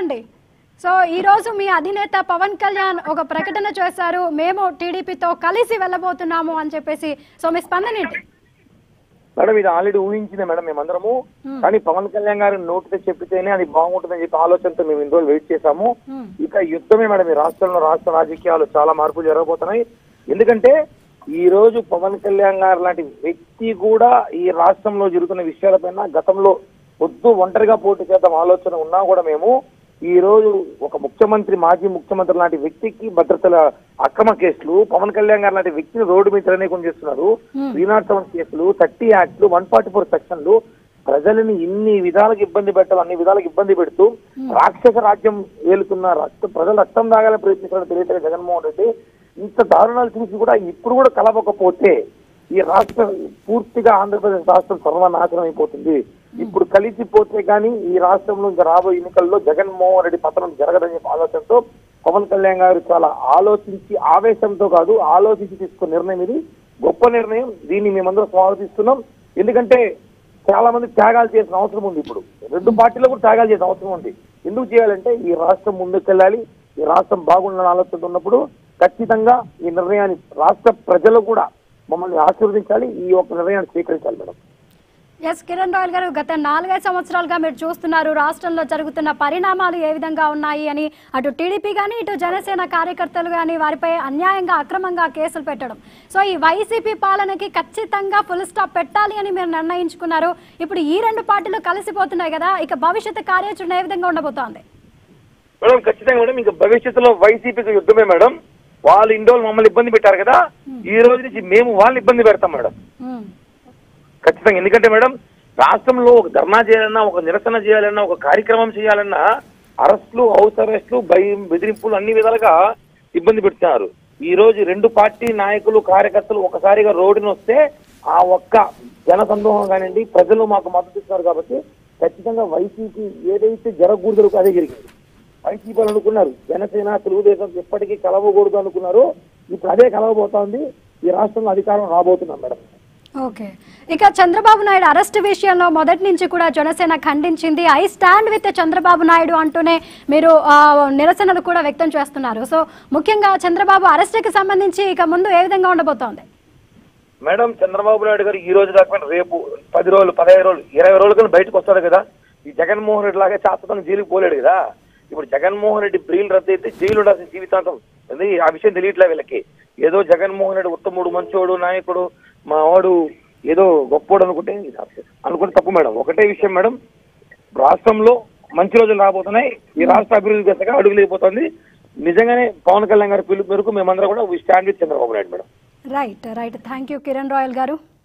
అండి సో ఈ రోజు మీ అధినేత పవన్ కళ్యాణ్ ఒక ప్రకటన చేశారు మేము టీడీపీతో కలిసి వెళ్ళబోతున్నాము అని చెప్పేసి సో మీ స్పందన ఏంటి మేడం ఇది ఆల్రెడీ ఊహించింది మేడం మేమందరము Hmm. కానీ పవన్ కళ్యాణ్ గారు నోటితో చెప్పితేనే అది బాగుంటుందని చెప్పి ఆలోచనతో మేము ఇన్ని రోజులు వెయిట్ చేశాము Hmm. ఇక యుద్ధమే మేడం ఈ రాష్ట్రంలో రాష్ట్ర రాజకీయాలు చాలా మార్పులు జరగబోతున్నాయి ఎందుకంటే ఈ రోజు పవన్ కళ్యాణ్ గారు లాంటి వ్యక్తి కూడా ఈ రాష్ట్రంలో జరుగుతున్న విషయాలపైన గతంలో వద్దు ఒంటరిగా పోటీ చేద్దాం ఆలోచన ఉన్నా కూడా మేము ఈ రోజు ఒక ముఖ్యమంత్రి మాజీ ముఖ్యమంత్రి లాంటి వ్యక్తికి భద్రతల అక్రమ కేసులు పవన్ కళ్యాణ్ గారు లాంటి వ్యక్తిని రోడ్డు మీద తిరగనీయకుండా చేస్తున్నారు Hmm. త్రీ నాట్ సెవెన్ కేసులు థర్టీ యాక్ట్లు వన్ ఫార్టీ ఫోర్ సెక్షన్లు ప్రజలని ఇన్ని విధాలకు ఇబ్బంది పెట్టడం అన్ని విధాలకు ఇబ్బంది పెడుతూ రాక్షస రాజ్యం ఏలుతున్న రక్త ప్రజలు రక్తం దాగాలని ప్రయత్నిస్తున్న తెలియట్లేదు జగన్మోహన్ రెడ్డి ఇంత దారుణాలు చూసి కూడా ఇప్పుడు కూడా కలవకపోతే ఈ రాష్ట్రం పూర్తిగా ఆంధ్రప్రదేశ్ రాష్ట్రం సర్వనాశనం అయిపోతుంది ఇప్పుడు కలిసిపోతే కానీ ఈ రాష్ట్రంలో ఇంకా రాబోయే ఎన్నికల్లో జగన్మోహన్ రెడ్డి పతనం జరగదని చెప్పి ఆలోచనతో పవన్ కళ్యాణ్ గారు చాలా ఆలోచించి ఆవేశంతో కాదు ఆలోచించి తీసుకున్న నిర్ణయం ఇది గొప్ప నిర్ణయం దీన్ని మేమందరం స్వాగతిస్తున్నాం ఎందుకంటే చాలా మంది త్యాగాలు చేసిన అవసరం ఉంది ఇప్పుడు రెండు పార్టీలు కూడా త్యాగాలు చేసిన అవసరం ఉంది ఎందుకు చేయాలంటే ఈ రాష్ట్రం ముందుకెళ్ళాలి ఈ రాష్ట్రం బాగుండాలని ఆలోచన ఉన్నప్పుడు ఖచ్చితంగా ఈ నిర్ణయాన్ని రాష్ట్ర ప్రజలు కూడా మమ్మల్ని ఆశీర్వదించాలి ఈ యొక్క నిర్ణయాన్ని స్వీకరించాలి మేడం ఎస్ కిరణ్ రాయల్ గారు గత నాలుగైదు సంవత్సరాలుగా మీరు చూస్తున్నారు రాష్ట్రంలో జరుగుతున్న పరిణామాలు ఏ విధంగా ఉన్నాయి అని అటు టీడీపీ కానీ ఇటు జనసేన కార్యకర్తలు కానీ వారిపై అన్యాయంగా అక్రమంగా కేసులు పెట్టడం సో ఈ వైసీపీ పాలనకి ఖచ్చితంగా ఫుల్ స్టాప్ పెట్టాలి అని మీరు నిర్ణయించుకున్నారు ఇప్పుడు ఈ రెండు పార్టీలు కలిసిపోతున్నాయి కదా ఇక భవిష్యత్తు కార్యాచరణ ఏ విధంగా ఉండబోతోంది మేడం ఖచ్చితంగా మేడం ఇంకా భవిష్యత్తులో వైసీపీకి యుద్ధమే మేడం వాళ్ళు ఇన్ని రోజులు మమ్మల్ని ఇబ్బంది పెట్టారు కదా ఈ రోజు నుంచి మేము వాళ్ళని ఇబ్బంది పెడతాం మేడం ఉమ్, ఖచ్చితంగా ఎందుకంటే మేడం రాష్ట్రంలో ఒక ధర్నా చేయాలన్నా ఒక నిరసన చేయాలన్నా ఒక కార్యక్రమం చేయాలన్నా అరెస్టులు హౌస్ అరెస్టులు భయం బెదిరింపులు అన్ని విధాలుగా ఇబ్బంది పెడుతున్నారు ఈ రోజు రెండు పార్టీ నాయకులు కార్యకర్తలు ఒకసారిగా రోడ్డున వస్తే ఆ ఒక్క జన సందోహం కానివ్వండి ప్రజలు మాకు మద్దతు ఇస్తున్నారు కాబట్టి ఖచ్చితంగా వైసీపీ ఏదైతే జరగకూడదు అదే జరిగింది వైసీపీ వాళ్ళు అనుకున్నారు జనసేన తెలుగుదేశం ఎప్పటికీ కలవకూడదు అనుకున్నారు ఇప్పుడు అదే కలవబోతోంది ఈ రాష్ట్రంలో అధికారం రాబోతున్నాం మేడం ఓకే ఇక చంద్రబాబు నాయుడు అరెస్ట్ విషయంలో మొదటి నుంచి కూడా జనసేన ఖండించింది I stand with Chandrababu Naidu అంటూనే మీరు ఆ, నిరసనలు కూడా వ్యక్తం చేస్తున్నారు సో ముఖ్యంగా చంద్రబాబు అరెస్ట్కి సంబంధించి ఇక ముందు ఏ విధంగా ఉండబోతోంది మేడం చంద్రబాబు నాయుడు గారు ఈ రోజు కాకపోయినా రేపు పది రోజులు పదహైదు రోజులు ఇరవై రోజుల కన్నా బయటకు వస్తాడు కదా ఈ జగన్మోహన్ రెడ్డి లాగా శాశ్వతంగా జైలుకి పోలేడు కదా ఇప్పుడు జగన్మోహన్ రెడ్డి బ్రీల్ రద్దు అయితే జైలు ఉండాల్సిన జీవితాంతం అది ఆ విషయం తెలియట్లే వీళ్ళకి ఏదో జగన్మోహన్ రెడ్డి ఉత్తముడు మంచోడు నాయకుడు మా వాడు ఏదో గొప్పోడు అనుకుంటే అనుకుంటే తప్పు మేడం ఒకటే విషయం మేడం రాష్ట్రంలో మంచి రోజులు రాబోతున్నాయి ఈ రాష్ట్ర అభివృద్ధి దిశగా అడుగులు అయిపోతుంది నిజంగానే పవన్ కళ్యాణ్ గారి పిలుపు మేరకు మేమందరం కూడా stand with Chandrababu Naidu madam right right thank you Kiran Royal గారు